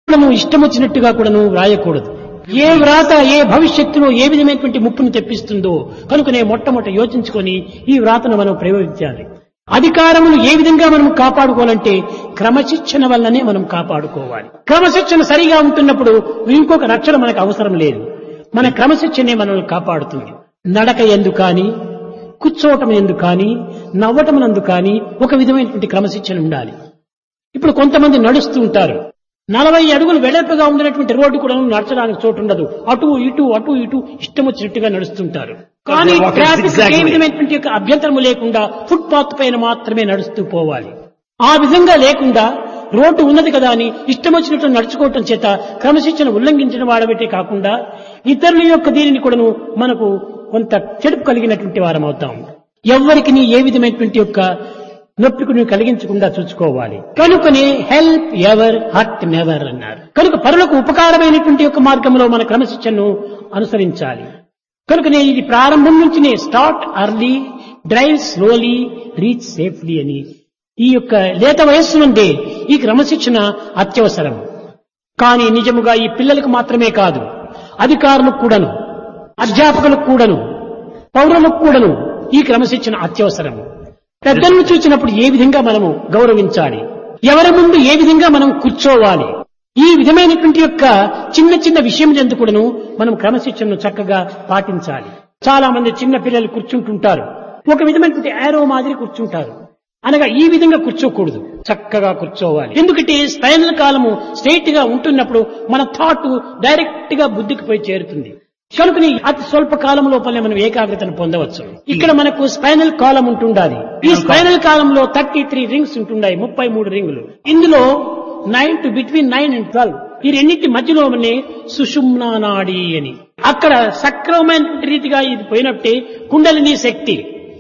మనము ఇష్టం వచ్చినట్టుగా కూడా నువ్వు వ్రాయకూడదు ఏ వ్రాత ఏ భవిష్యత్తులో ఏ విధమైనటువంటి ముప్పును తెప్పిస్తుందో కనుకనే మొట్టమొదట యోచించుకొని ఈ వ్రాతను మనం ప్రయోగించాలి అధికారమును ఏ విధంగా మనం కాపాడుకోవాలంటే క్రమశిక్షణ వల్లనే మనం కాపాడుకోవాలి క్రమశిక్షణ సరిగా ఉంటున్నప్పుడు ఇంకొక రక్షణ మనకు అవసరం లేదు మన క్రమశిక్షణే మనల్ని కాపాడుతుంది నడక ఎందు కానీ కూర్చోవటం ఎందు కానీ నవ్వటం నందు కానీ ఒక విధమైనటువంటి క్రమశిక్షణ ఉండాలి ఇప్పుడు కొంతమంది నడుస్తూ ఉంటారు నలభై అడుగులు వెడల్పుగా ఉండినటువంటి రోడ్డు కూడా నడచడానికి చోటు ఉండదు అటు ఇటు అటు ఇటు ఇష్టం వచ్చినట్టుగా నడుస్తుంటారు కానీ They walk in traffic zigzag a way. విధమైనటువంటి యొక్క అభ్యంతరము లేకుండా ఫుట్ పాత్ పైన మాత్రమే నడుస్తూ పోవాలి ఆ విధంగా లేకుండా రోడ్డు ఉన్నది కదా అని ఇష్టం వచ్చినట్టు నడుచుకోవటం చేత క్రమశిక్షణ ఉల్లంఘించిన వాడబట్టే కాకుండా ఇతరుల యొక్క దీనిని కూడాను మనకు కొంత చెడుపు కలిగినటువంటి వారం అవుతాం ఎవరికి ఏ విధమైనటువంటి యొక్క నొప్పికి నువ్వు కలిగించకుండా చూసుకోవాలి కనుకనే హెల్ప్ ఎవర్ హర్ట్ నెవర్ అన్నారు కనుక పరులకు ఉపకారమైనటువంటి యొక్క మార్గంలో మన క్రమశిక్షణను అనుసరించాలి కనుకనే ఇది ప్రారంభం నుంచినే start early drive slowly reach safely అని ఈ యొక్క లేత వయస్సు నుండే ఈ క్రమశిక్షణ అత్యవసరం కానీ నిజముగా ఈ పిల్లలకు మాత్రమే కాదు అధికారులకు కూడాను అధ్యాపకులకు కూడాను పౌరులకు కూడాను ఈ క్రమశిక్షణ అత్యవసరము పెద్దలను చూసినప్పుడు ఏ విధంగా మనము గౌరవించాలి ఎవరి ముందు ఏ విధంగా మనం కూర్చోవాలి ఈ విధమైనటువంటి యొక్క చిన్న చిన్న విషయం ఎందుకును మనం క్రమశిక్షణను చక్కగా పాటించాలి చాలా మంది చిన్న పిల్లలు కూర్చుంటుంటారు ఒక విధమైనటువంటి యారో మాదిరి కూర్చుంటారు అనగా ఈ విధంగా కూర్చోకూడదు చక్కగా కూర్చోవాలి ఎందుకంటే స్పైనల్ కాలము స్ట్రైట్ గా ఉంటున్నప్పుడు మన థాట్ డైరెక్ట్ గా బుద్ధికి పోయి చేరుతుంది కనుకని అతి స్వల్ప కాలం లోపలనే మనం ఏకాగ్రతను పొందవచ్చు ఇక్కడ మనకు స్పైనల్ కాలం ఉంటుండాలి ఈ స్పైనల్ కాలంలో థర్టీ త్రీ రింగ్స్ ఉంటున్నాయి ముప్పై మూడు రింగులు ఇందులో nine to between nine and twelve ఈ రెండింటి మధ్యలోనే సుషుమ్నా నాడి అని అక్కడ సక్రమమైన రీతిగా ఇది పోయినట్టే కుండలిని శక్తి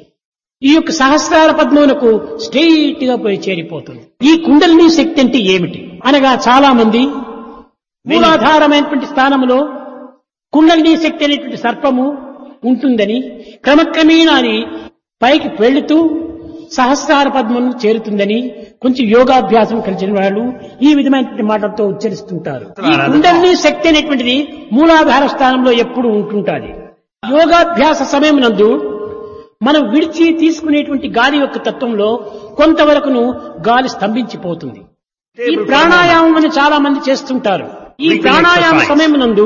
ఈ యొక్క సహస్రాల పద్మమునకు స్ట్రెయిట్ గా పోయి చేరిపోతుంది ఈ కుండలిని శక్తి అంటే ఏమిటి అనగా చాలా మంది మూలాధారమైనటువంటి స్థానంలో కుండలిని శక్తి అనేటువంటి సర్పము ఉంటుందని క్రమక్రమేణా అది పైకి వెళుతూ సహస్రార పద్మం చేరుతుందని కొంచెం యోగాభ్యాసం కలిసిన వాళ్ళు ఈ విధమైనటువంటి మాటలతో ఉచ్చరిస్తుంటారు ఈ కుండలిని శక్తి అనేటువంటిది మూలాధార స్థానంలో ఎప్పుడు ఉంటుంటాది యోగాభ్యాస సమయం నందు మనం విడిచి తీసుకునేటువంటి గాలి యొక్క తత్వంలో కొంతవరకును గాలి స్తంభించిపోతుంది ఈ ప్రాణాయామం అని చాలా మంది చేస్తుంటారు ఈ Breathing ప్రాణాయామ exercise. సమయం నందు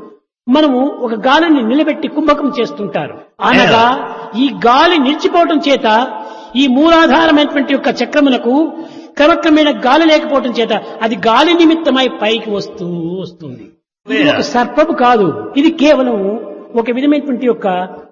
మనము ఒక గాలిని నిలబెట్టి కుంభకం చేస్తుంటారు అనగా ఈ గాలి నిలిచిపోవటం చేత ఈ మూలాధారమైనటువంటి యొక్క చక్రమునకు క్రమక్రమేణ గాలి లేకపోవటం చేత అది గాలి నిమిత్తమై పైకి వస్తూ వస్తుంది ఇది ఒక సర్పము కాదు ఇది కేవలం ఒక విధమైనటువంటి యొక్క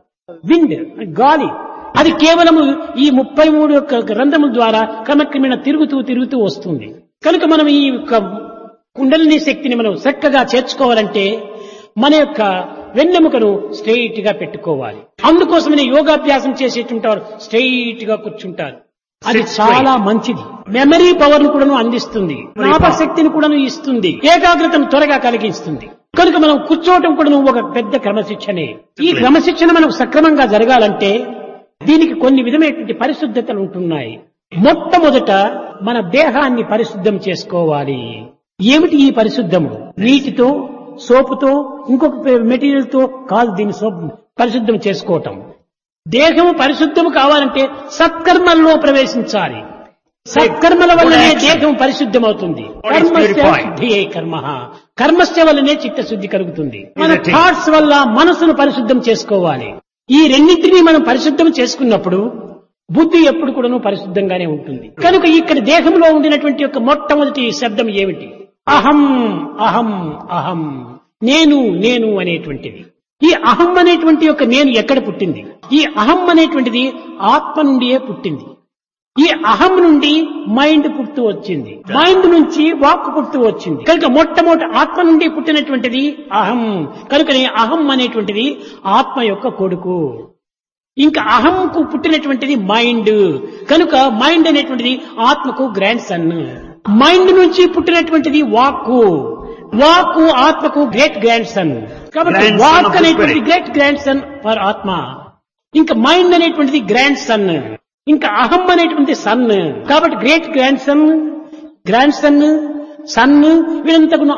విండ్ గాలి అది కేవలము ఈ ముప్పై మూడు యొక్క గ్రంథముల ద్వారా క్రమక్రమేణ తిరుగుతూ తిరుగుతూ వస్తుంది కనుక మనం ఈ యొక్క కుండలిని శక్తిని మనం చక్కగా చేర్చుకోవాలంటే మన యొక్క వెన్నెముకను స్ట్రెయిట్ గా పెట్టుకోవాలి అందుకోసమనే యోగాభ్యాసం చేసేటుంటారు స్ట్రెయిట్ గా కూర్చుంటారు అది Sit చాలా మంచిది మెమరీ పవర్ ను కూడాను అందిస్తుంది జ్ఞాపక శక్తిని కూడాను ఇస్తుంది ఏకాగ్రతను త్వరగా కలిగిస్తుంది కనుక మనం కూర్చోవటం కూడా ఒక పెద్ద క్రమశిక్షణే ఈ క్రమశిక్షణ మనకు సక్రమంగా జరగాలంటే దీనికి కొన్ని విధమైనటువంటి పరిశుద్ధతలు ఉంటున్నాయి మొట్టమొదట మన దేహాన్ని పరిశుద్ధం చేసుకోవాలి ఏమిటి ఈ పరిశుద్ధము నీటితో సోపుతో ఇంకొక మెటీరియల్ తో కాదు దీన్ని సోప్ పరిశుద్ధం చేసుకోవటం దేహము పరిశుద్ధము కావాలంటే సత్కర్మల్లో ప్రవేశించాలి సత్కర్మల వల్లనే దేహం పరిశుద్ధమవుతుంది Body is కర్మస్య purified. శుద్ధియే కర్మ కర్మస్య వల్లనే చిత్తశుద్ధి కలుగుతుంది మన Everything. థాట్స్ వల్ల మనసును పరిశుద్ధం చేసుకోవాలి ఈ రెండింటినీ మనం పరిశుద్ధం చేసుకున్నప్పుడు బుద్ధి ఎప్పుడు కూడాను పరిశుద్ధంగానే ఉంటుంది కనుక ఇక్కడ దేహంలో ఉండినటువంటి యొక్క మొట్టమొదటి శబ్దం ఏమిటి అహం అహం అహం నేను నేను అనేటువంటిది ఈ అహం అనేటువంటి యొక్క నేను ఎక్కడ పుట్టింది ఈ అహం అనేటువంటిది ఆత్మ నుండియే పుట్టింది ఈ అహం నుండి మైండ్ పుట్టు వచ్చింది మైండ్ నుంచి వాక్ పుట్టు వచ్చింది కనుక మొట్టమొదటి ఆత్మ నుండి పుట్టినటువంటిది అహం కనుకనే అహం అనేటువంటిది ఆత్మ యొక్క కొడుకు ఇంకా అహంకు పుట్టినటువంటిది మైండ్ కనుక మైండ్ అనేటువంటిది ఆత్మకు గ్రాండ్ సన్ మైండ్ నుంచి పుట్టినటువంటిది వాక్కు వాక్కు ఆత్మకు గ్రేట్ గ్రాండ్ సన్ కాబట్టి Grandson of వాక్ the అనేటువంటి spirit. Great grandson for ఆత్మ ఇంకా మైండ్ అనేటువంటిది గ్రాండ్ సన్ ఇంకా అహం అనేటువంటి సన్ కాబట్టి great grandson grandson son వీళ్ళంతకు